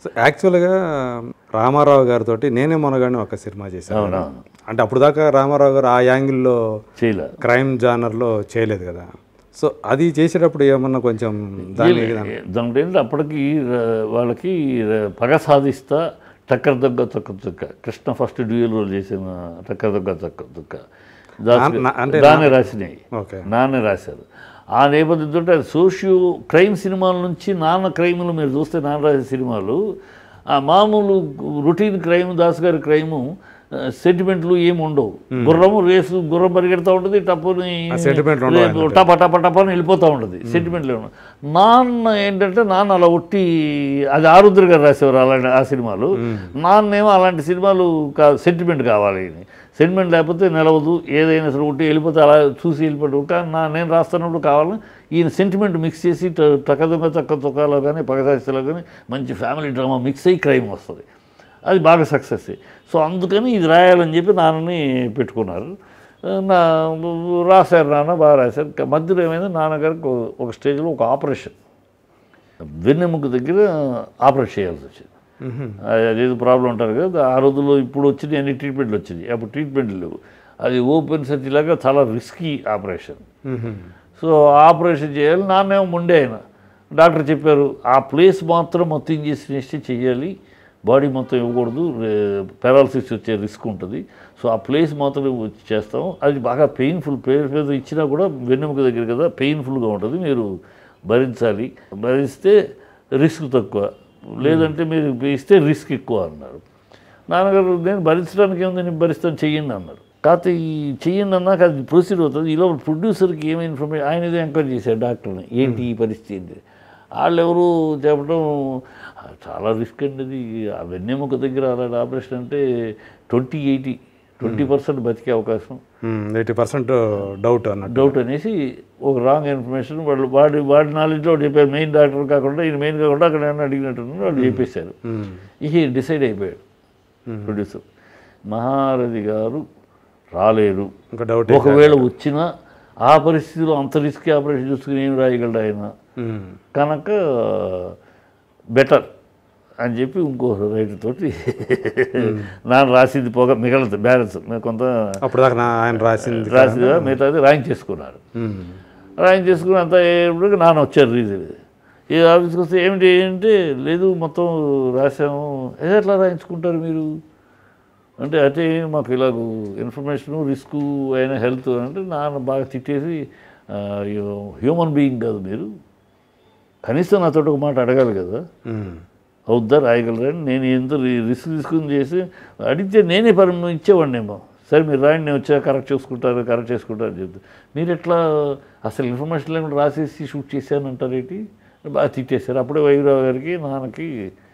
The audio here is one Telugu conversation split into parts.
సో యాక్చువల్గా రామారావు గారితో నేనే మొనగాని ఒక సినిమా చేశాను అవునవును అంటే అప్పుడు దాకా రామారావు గారు ఆ యాంగిల్లో చేయలే క్రైమ్ జానర్లో చేయలేదు కదా సో అది చేసేటప్పుడు ఏమన్నా కొంచెం దాని దాంట్లో ఏంటంటే అప్పటికి ర- వాళ్ళకి ర- పగ సాధిస్తా టక్కర దగ్గ తొక్క తుక్క కృష్ణ ఫస్ట్ డ్యూయల్ రోల్ చేసిన టక్కర దగ్గ తొక్క తుక్క దాస్- నా- అంటే దాన్నే రాసినాయి ఓకే నాన్నే రాశారు ఆ నేపథ్యంతో అది సోషియో క్రైమ్ సినిమాల నుంచి నాన్న క్రైములు మీరు చూస్తే నాన్న రాసే సినిమాలు ఆ మామూలు రొటీన్ క్రైమ్ దాస్ గారి క్రైము సెంటిమెంట్లు ఏమి ఉండవు గుర్రము రేసు గుర్రం పరిగెడతా ఉంటుంది టప్పుని sentiment ఉండవు రేపు టప టప టప అని వెళ్ళిపోతూ ఉంటుంది సెంటిమెంట్లు ఉండవు నాన్న ఏంటంటే నాన్న అలా ఒట్టి అది ఆరుద్ర గారు రాసేవారు అలాంటి ఆ సినిమాలు నాన్నేమో అలాంటి సినిమాలు కా సెంటిమెంట్ కావాలి అని సెంటిమెంట్ లేకపోతే నిలవదు ఏదైనా సరే ఒకటి వెళ్ళిపోతే అలా చూసి వెళ్ళిపోతే కానీ నా నేను రాస్తున్నప్పుడు కావాలని ఈయన సెంటిమెంట్ మిక్స్ చేసి ట- టకదొంగ తక్క తొక్కలో కానీ పగసాస్తిలో కానీ మంచి ఫ్యామిలీ డ్రామా మిక్స్ అయ్యి క్రైమ్ వస్తుంది అది బాగా సక్సెస్ సో అందుకని ఇది రాయాలని చెప్పి నాన్నని పెట్టుకున్నారు నా రాశారు నాన్న బాగా రాశారు క- మధ్యలో ఏమైంది నాన్నగారికి ఒక- ఒక స్టేజ్లో ఒక ఆపరేషన్ వెన్నెముక దగ్గర ఆపరేట్ చేయాల్సి వచ్చింది అది- అదేదో ప్రాబ్లం ఉంటారు కదా ఆ రోజుల్లో ఇప్పుడు వచ్చినాయి అన్ని ట్రీట్మెంట్లు వచ్చినాయి అప్పుడు ట్రీట్మెంట్లు లేవు అది ఓపెన్ సర్జరీ లాగా చాలా రిస్కీ ఆపరేషన్ సో ఆపరేషన్ చేయాలి నాన్నేమో ముండే ఆయన డాక్టర్ చెప్పారు ఆ ప్లేస్ మాత్రం మొత్తం ఇంజెక్షన్ చేయాలి బాడీ మొత్తం ఇవ్వకూడదు పారాలసిస్ వచ్చే రిస్క్ ఉంటుంది సో ఆ ప్లేస్ మాత్రం వచ్చి చేస్తాం అది బాగా పెయిన్ఫుల్ ప్లేస్ మీద ఇచ్చినా కూడా వెన్నెముక దగ్గర కదా పెయిన్ఫుల్గా ఉంటుంది మీరు భరించాలి భరిస్తే రిస్క్ తక్కువ లేదంటే మీరు ఇస్తే రిస్క్ ఎక్కువ అన్నారు నాన్నగారు నేను భరించడానికి ఏముంది నేను భరిస్తాను చెయ్యండి అన్నారు కాకపోతే ఈ చెయ్యండి అన్నాక అది ప్రొసీడ్ అవుతుంది ఈలో ప్రొడ్యూసర్కి ఏమి ఇన్ఫర్మేషన్ ఆయన ఏదో ఎంక్వైరీ చేశారు డాక్టర్ని ఏంటి ఈ పరిస్థితి ఏంటి వాళ్ళు ఎవరు చెప్పడం "ఆ, చాలా రిస్క్ అండి అది ఆ వెన్నెముక దగ్గర అలాంటి ఆపరేషన్ అంటే ట్వంటీ ఎయిటీ ట్వంటీ పర్సెంట్ బతికే అవకాశం ఎయిటీ పర్సెంట్ డౌట్ అన్నట్టు డౌట్ అనేసి ఒక రాంగ్ ఇన్ఫర్మేషన్ వాళ్ళు వాడి వాడి నాలెడ్జ్లో చెప్పారు మెయిన్ డాక్టర్ కాకుండా ఈయన మెయిన్ కాకుండా అక్కడ ఏమన్నా అడిగినట్టు వాళ్ళు చెప్పేశారు ఇక డిసైడ్ అయిపోయాడు ప్రొడ్యూసర్ మహారథి గారు రాలేరు ఇంకా డౌట్ ఒకవేళ వచ్చినా ఆ పరిస్థితిలో అంత రిస్క్ ఆపరేషన్ చూసుకుని ఏం రాయగలడు ఆయన కనుక బెటర్ అని చెప్పి ఇంకో రైటర్ తోటి నాన్న రాసింది పోగా మిగలదు బ్యాలెన్స్ కొంత అప్పుడు దాకా నా- ఆయన రాసింది రాసి మిగతాది రాయింగ్ చేసుకున్నారు మ్మ్. రాయింగ్ చేసుకుని అంతా అయ్యేప్పటికి నాన్న వచ్చారు రీజన్ ఈ ఆఫీస్కి వస్తే ఏమిటి ఏంటంటే లేదు మొత్తం రాసాము "ఏ, ఎట్లా రాయించుకుంటారు మీరు అంటే అయితే మాకు ఇలాగ ఇన్ఫర్మేషను రిస్క్ అయిన హెల్త్ అంటే నాన్న బాగా తిట్టేసి హ్యూమన్ బీయింగ్ కాదు మీరు కనీసం నాతో ఒక మాట అడగాలి కదా మ్మ్. అవుద్దా రాయగలరని నేను ఎంత రి- రిస్క్ తీసుకుని చేసి అడిగితే నేనే పరి ఇచ్చేవాడినేమో సరే మీరు రాయండి నేను వచ్చా కరెక్ట్ చేసుకుంటారు కరెక్ట్ చేసుకుంటారు అని చెప్తే మీరు ఎట్లా అసలు ఇన్ఫర్మేషన్ లేకుండా రాసేసి షూట్ చేశాను అంటారేంటి బాగా తిట్టేశారు అప్పుడే వైరావు గారికి నాన్నకి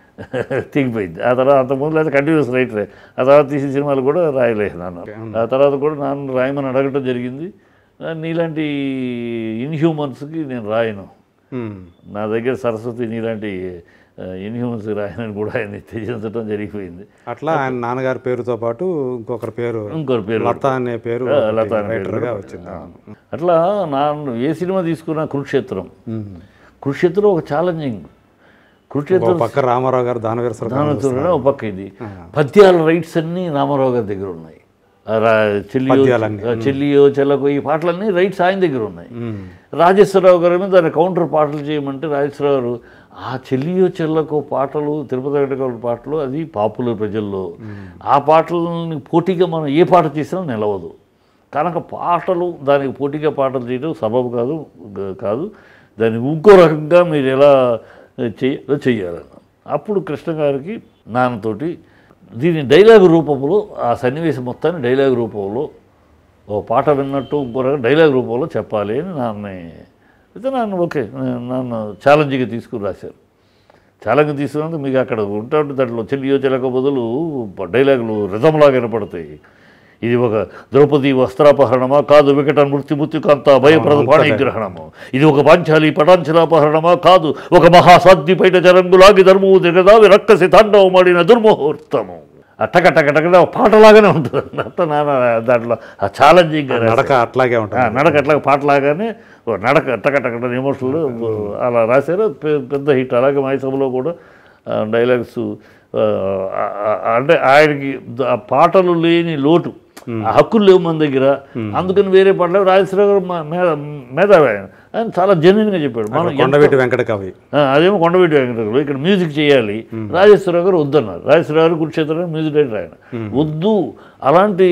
తెగిపోయింది ఆ తర్వాత అంతకుముందు అయితే కంటిన్యూస్ రైటరే ఆ తర్వాత తీసిన సినిమాలు కూడా రాయలేదు నాన్న ఆ తర్వాత కూడా నాన్న రాయమని అడగటం జరిగింది ఆ, నీలాంటి ఇన్హ్యూమన్స్కి నేను రాయను మ్మ్. నా దగ్గర సరస్వతి నీలాంటి ఇన్హ్యూమన్స్ రాయనని కూడా ఆయన త్యజించడం జరిగిపోయింది అట్లా ఆయన నాన్నగారి పేరుతో పాటు ఇంకొకరి పేరు ఇంకోటి పేరు లత అనే పేరు ఆ, లత అనే పేరు రైటర్గా కూడా. వచ్చింది ఆ. అట్లా నా ఏ సినిమా తీసుకున్నా కురుక్షేత్రం కురుక్షేత్రం ఒక ఛాలెంజింగ్ ఒక కురుక్షేత్రం పక్క రామారావు గారు దానవీర సరదాలు దానవీరుడు ఒక పక్క ఇది పద్యాల రైట్స్ అన్నీ రామారావు గారి దగ్గర ఉన్నాయి ఆ రా- చెల్లియో పద్యాలన్నీ. ఆ చెల్లియో చెల్లకు ఈ పాటలన్నీ రైట్స్ ఆయన దగ్గర ఉన్నాయి రాజేశ్వరరావు గారి మీద దాని కౌంటర్ పాటలు చేయమంటే రాజేశ్వరరావు గారు ఆ చెల్లియో చెల్లకు పాటలు తిరుపతి వెంకటగౌడ పాటలు అది పాపులర్ ప్రజల్లో ఆ పాటలని పోటీగా మనం ఏ పాట చేసినా నిలవదు కనుక పాటలు దానికి పోటీగా పాటలు చేయడం సబబు కాదు గ- కాదు దాన్ని ఇంకో రకంగా మీరు ఎలా చేయాలో చెయ్యాలన్న అప్పుడు కృష్ణ గారికి నాన్నతోటి దీని డైలాగ్ రూపంలో ఆ సన్నివేశం మొత్తాన్ని డైలాగ్ రూపంలో ఓ పాట విన్నట్టు ఇంకో రకం డైలాగ్ రూపంలో చెప్పాలి అని నాన్న అయితే నాన్న ఓకే నాన్న ఛాలెంజ్గా తీసుకుని రాశారు ఛాలెంజ్ తీసుకున్నందుకు మీకు అక్కడ ఉంటా ఉంటే దాంట్లో చెల్లియో చెలక బదులు డైలాగులు రిధంలాగా వినపడతాయి ఇది ఒక ద్రౌపది వస్త్రాపహరణమా కాదు వికట మృత్యు మృత్యుకాంత భయప్రద పాణిగ్రహణము ఇది ఒక పాంచాలి పటాంచలాపహరణమా కాదు ఒక మహాసాధ్వి పైట జరంగులాగి ధర్మము దిగదావి రక్కసి తాండవమాడిన దుర్ముహూర్తము అట్టకట్టకట్టక పాటలాగానే ఉంటుంది అట్ట నాన్న దాంట్లో ఆ ఛాలెంజింగ్ నడక అట్లాగే ఆ, ఉంటుంది నడక అట్లా పాటలాగానే ఓ నడక టకటకట ఎమోషనల్ అలా రాశారు పె- పెద్ద హిట్ అలాగే మై సభలో కూడా డైలాగ్స్ అంటే ఆయనకి ద- ఆ పాటలు లేని లోటు ఆ హక్కులు లేవు మన దగ్గర అందుకని వేరే పాటలు రాజేశ్వరరావు గారు మా- మే- మేధావి ఆయన ఆయన చాలా జెన్యున్గా చెప్పాడు మనం ఎంత- కొండవీటి వెంకట కవి ఆ, అదేమో కొండవీటి వెంకటరావు ఇక్కడ మ్యూజిక్ చేయాలి రాజేశ్వరరావు గారు వద్దన్నారు రాజేశ్వరరావు గారు కురుక్షేత్రం మ్యూజిక్ డైరెక్టర్ ఆయన వద్దు అలాంటి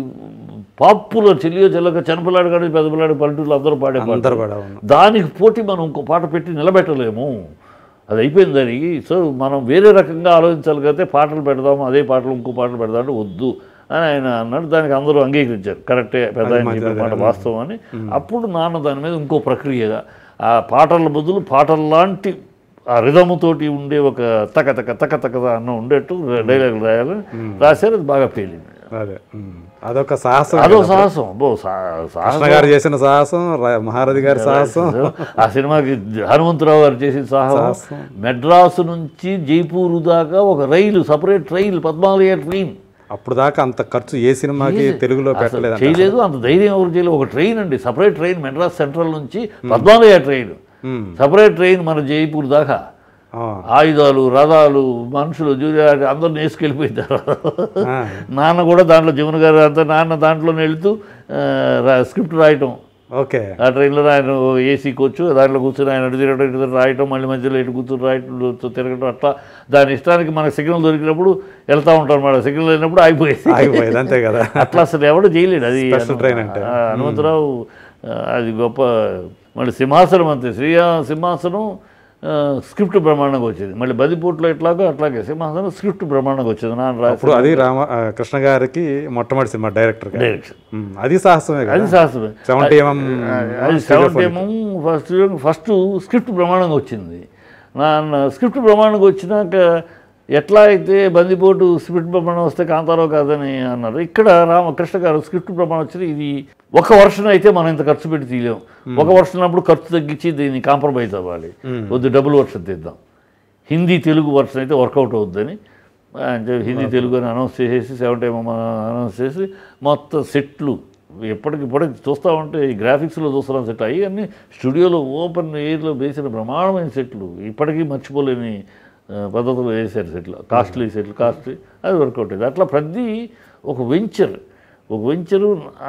పాపులర్ చెల్లియో చెల్లక చిన్నపిల్లాడు కానీ పెద్దపిల్లాడు పల్లెటూరులో అందరూ పాడే పాట అందరు కూడా అవును దానికి పోటీ మనం ఇంకో పాట పెట్టి నిలబెట్టలేము అది అయిపోయింది దానికి సో మనం వేరే రకంగా ఆలోచించాలి కదా పాటలు పెడదాము అదే పాటలు ఇంకో పాటలు పెడదాం అంటే వద్దు అని ఆయన అన్నాడు దానికి అందరూ అంగీకరించారు కరెక్టే పెద్ద ఆయన చెప్పిన మాట వాస్తవం అని అప్పుడు నాన్న దాని మీద ఇంకో ప్రక్రియగా ఆ పాటల బదులు పాటల లాంటి ఆ రిధముతోటి ఉండే ఒక తక తక తక తక అన్న ఉండేట్టు డైలాగులు రాయాలని రాశారు అది బాగా పేలింది అదే ఉమ్. అదొక సాహసం అదో సాహసం బో సా- సాహసం కృష్ణ గారు చేసిన సాహసం రా- మహారథి గారి సాహసం ఆ సినిమాకి హనుమంతరావు గారు చేసిన సాహసం మెడ్రాసు నుంచి జైపూర్ దాకా ఒక రైలు సపరేట్ రైలు పద్మాలయ ట్రైన్ అప్పుడు దాకా అంత ఖర్చు ఏ సినిమాకి తెలుగులో పెట్టలేదు చేయలేదు అంత ధైర్యం ఎవరు చేయలేదు ఒక ట్రైన్ అండి సపరేట్ ట్రైన్ మెడ్రాస్ సెంట్రల్ నుంచి Padmalaya train um. Separate train మన జైపూర్ దాకా ఆ. ఆయుధాలు రథాలు మనుషులు జూనియర్ అందరిని వేసుకెళ్ళిపోయినారు ఆ. నాన్న కూడా దాంట్లో జమున గారు అంతా నాన్న దాంట్లోనే వెళుతూ ఆ, రా- స్క్రిప్ట్ రాయటం ఓకే ఆ ట్రైన్లో ఆయన ఏసీ కోచ్ దాంట్లో కూర్చొని ఆయన అటు తిరగడం ఇటు తిరగడం రాయటం మళ్ళీ మధ్యలో ఇటు కూర్చొని రాయటం తిరగడం అట్లా దాని ఇష్టానికి మనకు సిగ్నల్ దొరికినప్పుడు వెళ్తా ఉంటాం అన్నమాట సిగ్నల్ అయినప్పుడు ఆగిపోయేది ఆగిపోయేది అంతే కదా అట్లా అసలు ఎవడు చేయలేడు అది Special train అంటే. ఆ, హనుమంతరావు ఆ, అది గొప్ప మళ్ళీ సింహాసనం అంతే శ్రీ సింహాసనం ఆ, స్క్రిప్ట్ బ్రహ్మాండంగా వచ్చింది మళ్ళీ బదిపోట్లో ఎట్లాగో అట్లాగే సింహాసనం స్క్రిప్ట్ బ్రహ్మాండంగా వచ్చింది నాన్న ఇప్పుడు రాసి అది రామ ఆ, కృష్ణ గారికి మొట్టమొదటి సినిమా డైరెక్టర్ గారు డైరెక్షన్ ఉమ్. అది సాహసమే అది కదా శాస్త్రం సెవెంటీ ఎంఎం అది సెవెంత్ ఏమో ఫస్ట్ ఫస్ట్ స్క్రిప్ట్ బ్రహ్మాండంగా వచ్చింది నా స్క్రిప్ట్ బ్రహ్మాండంగా వచ్చినాక ఎట్లా అయితే బందిపోటు స్క్రిప్ట్ బ్రహ్మాండం వస్తే కాంతారావు కాదని అన్నారు ఇక్కడ రామకృష్ణ గారు స్క్రిప్ట్ బ్రహ్మాండం వచ్చింది ఇది ఒక వర్షన్ అయితే మనం ఇంత ఖర్చు పెట్టి తీయలేం ఒక వర్షన్ అప్పుడు ఖర్చు తగ్గించి దీన్ని కాంప్రమైజ్ అవ్వాలి కొద్ది డబుల్ వర్షన్ తీద్దాం హిందీ తెలుగు వర్షన్ అయితే వర్కౌట్ అవుద్దని ఆయన చెప్పి హిందీ తెలుగు అని అనౌన్స్ చేసేసి సెవెన్ టైమ్ అనౌన్స్ చేసి మొత్తం సెట్లు ఎప్పటికి ఇప్పటికి చూస్తూ ఉంటే ఈ గ్రాఫిక్స్లో చూస్తున్నాం సెట్ అయ్యి అన్ని స్టూడియోలో ఓపెన్ ఎయిర్లో వేసిన బ్రహ్మాండమైన సెట్లు ఇప్పటికీ మర్చిపోలేని ఆ, పద్ధతిలో వేసారు సెట్లు కాస్ట్లీ సెట్లు కాస్ట్లీ అది వర్కౌట్ అయింది అట్లా ప్రతి ఒక వెంచర్ ఒక వెంచరు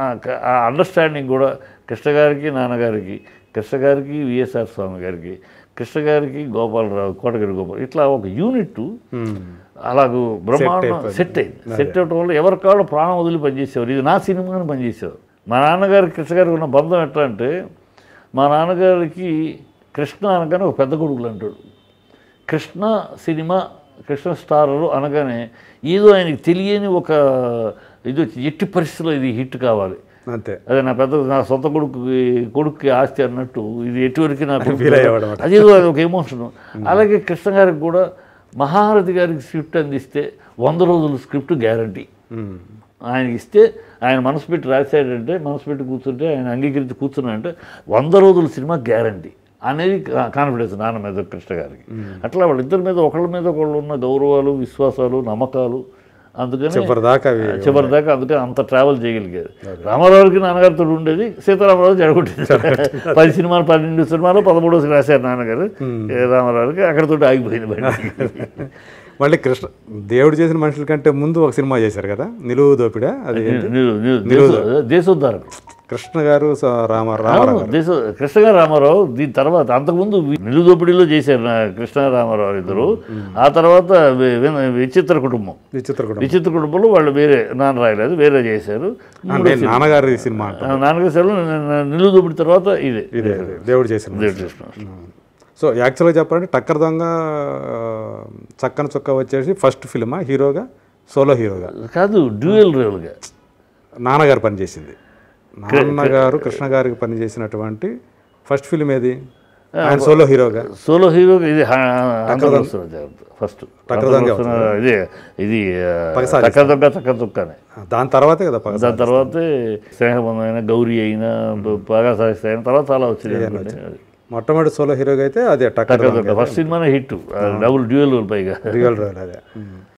ఆ అండర్స్టాండింగ్ కూడా కృష్ణ గారికి నాన్నగారికి కృష్ణ గారికి విఎస్ఆర్ స్వామి గారికి కృష్ణ గారికి గోపాలరావు కోటగిరి గోపాల్ ఇట్లా ఒక యూనిట్ అలాగూ బ్రహ్మాండం సెట్ అయింది సెట్ అవటం వల్ల ఎవరి కాళ్ళు ప్రాణం వదిలి పనిచేసేవారు ఇది నా సినిమా అని పనిచేసేవారు మా నాన్నగారికి కృష్ణ గారికి ఉన్న బంధం ఎట్లా అంటే మా నాన్నగారికి కృష్ణ అనగానే ఒక పెద్ద కొడుకులు అంటాడు కృష్ణ సినిమా కృష్ణ స్టారరు అనగానే ఏదో ఆయనకి తెలియని ఒక ఇది వచ్చి ఎట్టి పరిస్థితుల్లో ఇది హిట్ కావాలి అంతే అదే నా పెద్ద నా సొంత కొడుకుకి కొడుకుకి ఆస్తి అన్నట్టు ఇది ఎటువరకు నా కొడుకు ఫీల్ అయ్యేవాడు అన్నమాట. అదేదో అది ఒక ఎమోషన్ అలాగే కృష్ణ గారికి కూడా మహారథి గారికి స్క్రిప్ట్ అందిస్తే వంద రోజుల స్క్రిప్ట్ గ్యారంటీ ఉమ్. ఆయనకి ఇస్తే ఆయన మనసు పెట్టి రాశాడంటే మనసు పెట్టి కూర్చుంటే ఆయన అంగీకరించి కూర్చున్నాడంటే వంద రోజుల సినిమా గ్యారంటీ అనేది కాన్ఫిడెన్స్ నాన్న మీద కృష్ణ గారికి అట్లా వాళ్ళిద్దరి మీద ఒకళ్ళ మీద ఒకళ్ళు ఉన్న గౌరవాలు విశ్వాసాలు నమ్మకాలు అందుకని చివరిదాకా అవి చివరి దాకా అందుకని అంత ట్రావెల్ చేయగలిగారు రామారావుకి నాన్నగారితో ఉండేది సీతారామరావు జరగొట్టేది పది సినిమాలు పన్నెండు సినిమాలు పదమూడో సినిమా రాశారు నాన్నగారు ఏ రామారావుకి అక్కడతో ఆగిపోయింది బండి మళ్ళీ కృష్ణ దేవుడు చేసిన మనుషుల కంటే ముందు ఒక సినిమా చేశారు కదా నిలువు దోపిడా అది ఏంటి? ని- ని- దేశ- దేశోద్ధారకుడు కృష్ణ గారు స- రామ రామారావు గారు దేశ కృష్ణ గారు రామారావు దీని తర్వాత అంతకుముందు వి- నిలుదోపిడిలో చేశారు నా కృష్ణ రామారావు ఇద్దరు ఆ తర్వాత వి- వి- విచిత్ర కుటుంబం విచిత్ర కూడా విచిత్ర కుటుంబంలో వాళ్ళు వేరే నాన్న రాయలేదు వేరే చేశారు నేను నాన్నగారి సినిమా అంట ఆ నాన్నగారి సెలవు నిలుదోపిడి తర్వాత ఇదే ఇదే ఇదే, దేవుడు చేసిన దేవుడు చేసిన సో యాక్చువల్గా చెప్పాలంటే టక్కర్ దొంగ ఆ, చక్కన చుక్క వచ్చేసి ఫస్ట్ ఫిల్మా హీరోగా సోలో హీరోగా కాదు డ్యూయల్ రేవులుగా నాన్నగారు పనిచేసింది నాన్నగారు కృష్ణ గారికి పనిచేసినటువంటి ఫస్ట్ ఫిల్మ్ ఏది ఆయన సోలో హీరోగా సోలో హీరో ఇది ఫస్ట్ ఇదే ఇది పగసారి. చక్క దొక్క చక్క చుక్కనే దాని తర్వాతే కదా పగ దాని తర్వాతే స్నేహబంధం అయినా గౌరీ అయినా బాగా సాగిస్తే అయిన తర్వాత చాలా వచ్చింది అనుకోండి. అది. మొట్టమొదటి సోలో హీరోగా అయితే అదే టక్కర్ చక్క దొక్క ఫస్ట్ సినిమానే హిట్ డబుల్ డ్యూయల్ పైగా రియల్ రోల్ అదే ఉమ్.